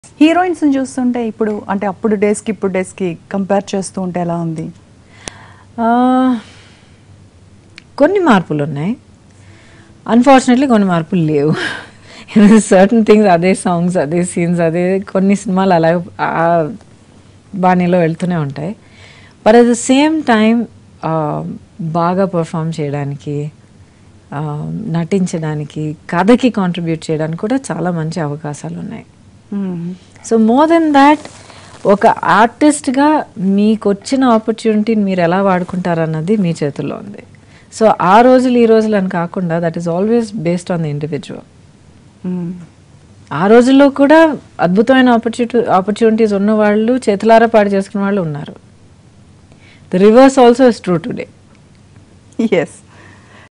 heroines చూస్తుంటే ఇప్పుడు అంటే అప్పుడు డేస్కి ఇప్పుడు డేస్కి కంపేర్ చేస్తూ ఉంటే ఎలా ఉంది ఆ, కొన్ని మార్పులు ఉన్నాయి అన్ఫార్చునేట్లీ కొన్ని మార్పులు లేవు సర్టన్ థింగ్స్ అదే సాంగ్స్ అదే సీన్స్ అదే కొన్ని సినిమాలు అలా ఆ బాణీలో వెళ్తూనే ఉంటాయి but at the same time బాగా పర్ఫామ్ చేయడానికి ఆ, నటించడానికి కథకి కాంట్రిబ్యూట్ చేయడానికి కూడా చాలా మంచి అవకాశాలు ఉన్నాయి సో మోర్ దెన్ దాట్ ఒక ఆర్టిస్ట్గా మీకు వచ్చిన ఆపర్చునిటీని మీరు ఎలా వాడుకుంటారన్నది మీ చేతుల్లో ఉంది సో ఆ రోజులు ఈ రోజులు అని కాకుండా that is always based on the individual ఆ రోజుల్లో కూడా అద్భుతమైన ఆపర్చునిటీ ఆపర్చునిటీస్ ఉన్న వాళ్ళు చేతులారా పాడు చేసుకున్న వాళ్ళు ఉన్నారు the reverse also is true today yes